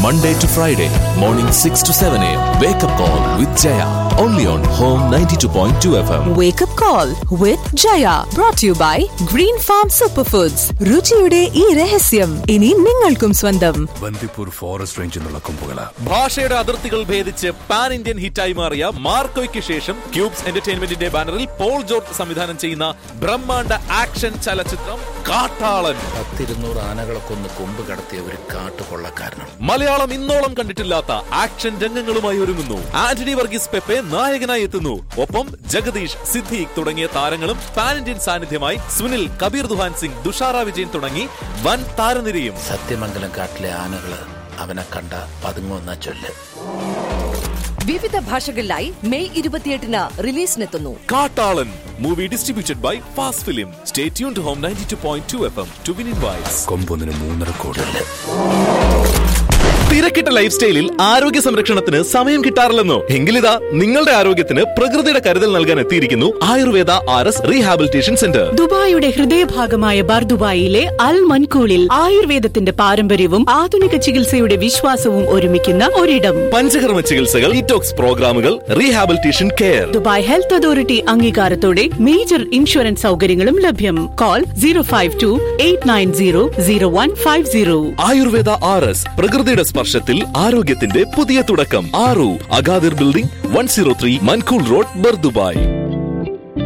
Monday to Friday, morning 6 to 7 a.m. Wake up call with Jaya. Only on Home 92.2 FM. Wake up call with Jaya brought to you by Green Farm Superfoods. രുചിയുടെ ഈ രഹസ്യം ഇനി നിങ്ങൾക്കും സ്വന്തം Bandipur forest റേഞ്ചിൽ നിന്നുള്ള കൊമ്പുകള ഭാഷയുടെ അതിർത്തികൾ ഭേദിച്ച് പാൻ ഇന്ത്യൻ ഹിറ്റായി മാറിയ മാർക്കോയ്ക്ക് ശേഷം ക്യൂബ്സ് എന്റർടൈൻമെന്റിന്റെ ബാനറിൽ പോൾ ജോർജ് സംവിധാനം ചെയ്യുന്ന ബ്രഹ്മാണ്ഡ ആക്ഷൻ ചലച്ചിത്രം കാട്ടാളൻ പത്തിരുന്നൂറ് ആനകളെ കൊന്ന് കൊമ്പ് കടത്തിയ ഒരു കാട്ടുകൊള്ളക്കാരനാണ് മലയാളം ഇന്നോളം കണ്ടിട്ടില്ലാത്ത ആക്ഷൻ രംഗങ്ങളുമായി ഒരുങ്ങുന്നു ആന്റണി വർഗീസ് പെപ്പെ നായകനായി എത്തുന്നു ഒപ്പം ജഗദീഷ് സിദ്ദീഖ് തുടങ്ങിയ താരങ്ങളും പാൻ ഇന്ത്യൻ സാന്നിധ്യമായി സുനിൽ കബീർ ദുഹാൻ സിംഗ് തുഷാര വിജയൻ തുടങ്ങി വൻ താരനിരയും സത്യമംഗലം കാട്ടിലെ ആനകള് അവനെ കണ്ട പതുങ്ങുന്ന ചൊല്ല് വിവിധ ഭാഷകളിലായി മെയ് ഇരുപത്തിയെട്ടിന് റിലീസിനെത്തുന്നു Kattalan movie distributed by fast film stay tune to home ninety two point two F M to win invites കൊമ്പൊന്നിന് മൂന്നര കോടി തിരക്കിട്ട ലൈഫ് സ്റ്റൈലിൽ ആരോഗ്യ സംരക്ഷണത്തിന് സമയം കിട്ടാറില്ലെന്നോ എങ്കിലിതാ നിങ്ങളുടെ ആരോഗ്യത്തിന് പ്രകൃതിയുടെ കരുതൽ നൽകാൻ എത്തിയിരിക്കുന്നു Ayurveda R S rehabilitation centre ദുബായിയുടെ ഹൃദയഭാഗമായ ബർദുബായിലെ അൽ മൻകൂളിൽ ആയുർവേദത്തിന്റെ പാരമ്പര്യവും ആധുനിക ചികിത്സയുടെ വിശ്വാസവും ഒരുമിക്കുന്ന ഒരിടം പഞ്ചകർമ്മ ചികിത്സകൾ ഇറ്റോക്സ് പ്രോഗ്രാമുകൾ rehabilitation care Dubai health authority അംഗീകാരത്തോടെ മേജർ ഇൻഷുറൻസ് സൗകര്യങ്ങളും ലഭ്യം call zero five two eight nine zero zero one five zero Ayurveda R S പ്രകൃതിയുടെ സ്പർശത്തിൽ ആരോഗ്യത്തിന്റെ പുതിയ തുടക്കം ആറു Agadir building one zero three Mankhool road Bur Dubai